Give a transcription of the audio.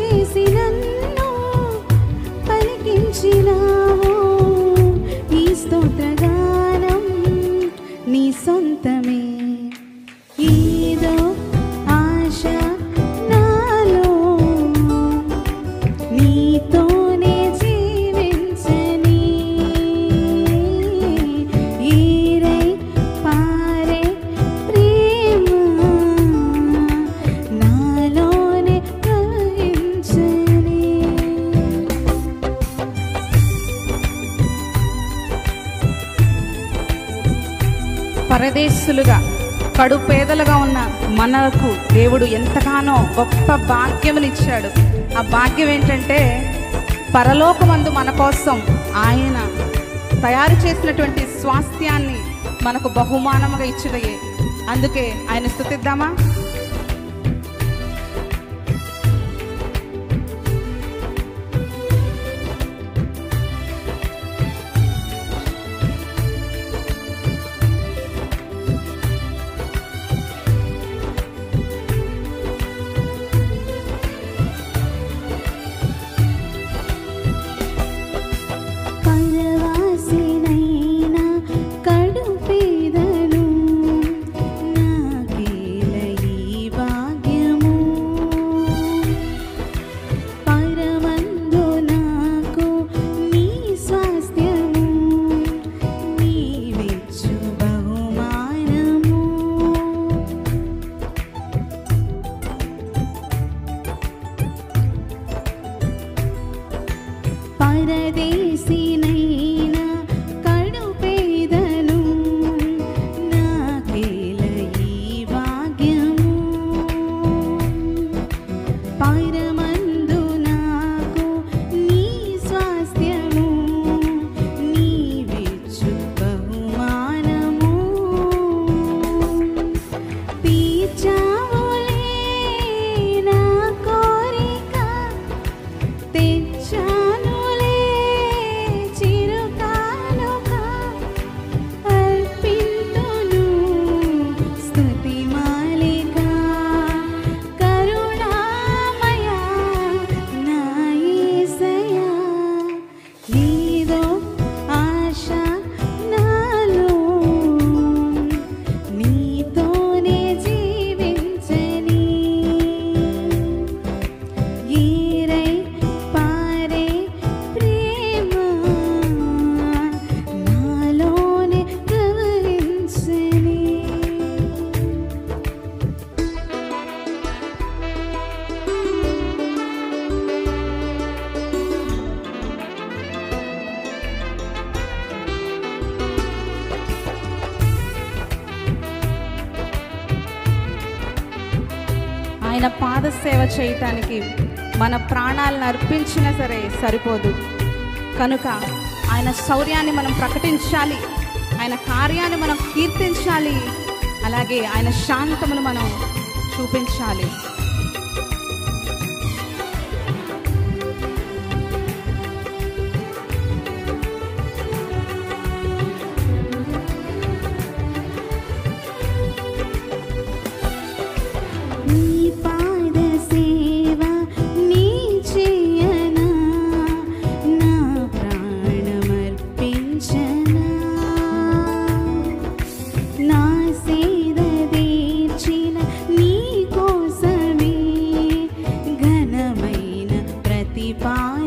చేసి నన్ను పలికించినావు ఈ స్తోత్రగానం నీ సొంతమే ఏదో ఆశ నాలో నీతోనే జీవించని ఈరై పారే ప్రేమ నాలోనే ప్రవహించని పరదేశులుగా కడు పేదలుగా ఉన్న మనకు దేవుడు ఎంతగానో గొప్ప భాగ్యమునిచ్చాడు ఆ భాగ్యం ఏంటంటే పరలోకమందు మన కోసం ఆయన తయారు చేసినటువంటి స్వాస్థ్యాన్ని మనకు బహుమానముగా ఇచ్చుటయే అందుకే ఆయన స్థుతిద్దామా పరవాసినైనా కడు పేదను నాకేల ఈ భాగ్యము పరమందు నాకు నీ స్వాస్థ్యము నీవిచ్చు బహుమానము పరదేశినైనా కడు పేదను నాకేల ఈ భాగ్యము పరమందు నాకు నీ స్వాస్థ్యము నీవిచ్చు బహుమానము తీర్చావులే నా కోరిక తెచ్చానులే చిరుకానుక అర్పింతును స్తుతి మాలిక కరుణామయ నా యేసయ్యా నీదో ఆశ నాలో నీతోనే జీవించని ఈరై పారే ప్రేమ నాలోనే ప్రవహించని ఆయన పాద సేవ చేయటానికి మన ప్రాణాలను అర్పించినా సరే సరిపోదు కనుక ఆయన శౌర్యాన్ని మనం ప్రకటించాలి ఆయన కార్యాన్ని మనం కీర్తించాలి అలాగే ఆయన శాంతమును మనం చూపించాలి నీ పాద సేవ నీ చేయనా నా ప్రాణమర్పించనా నా సేద తీర్చిన నీ కోసమే ఘనమైన ప్రతిపాదన